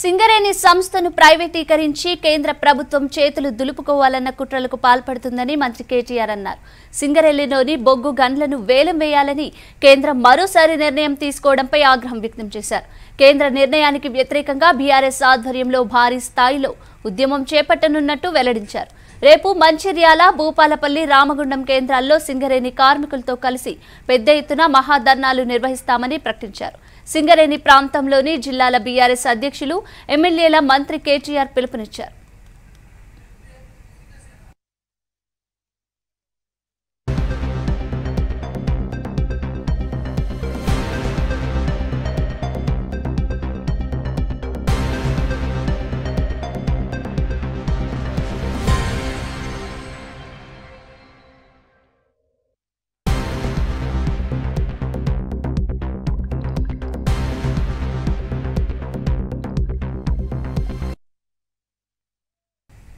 సింగరేణి సంస్థను ప్రైవేటీకరించి కేంద్ర ప్రభుత్వం చేతులు దులుపుకోవాలన్న కుట్రలకు పాల్పడుతుందని మంత్రి కేటీఆర్ అన్నారు సింగరేణిలోని బొగ్గు గన్లను వేలం వేయాలని కేంద్రం మరోసారి నిర్ణయం తీసుకోవడంపై ఆగ్రహం వ్యక్తం చేశారు కేంద్ర నిర్ణయానికి వ్యతిరేకంగా బీఆర్ఎస్ ఆధ్వర్యంలో భారీ స్థాయిలో ఉద్యమం చేపట్టనున్నట్టు వెల్లడించారు రేపు మంచిర్యాల భూపాలపల్లి రామగుండం కేంద్రాల్లో సింగరేణి కార్మికులతో కలిసి పెద్ద ఎత్తున మహాధర్నాలు నిర్వహిస్తామని ప్రకటించారు సింగరేణి ప్రాంతంలోని జిల్లాల బీఆర్ఎస్ అధ్యక్షులు ఎమ్మెల్యేల మంత్రి కేటీఆర్ పిలుపునిచ్చారు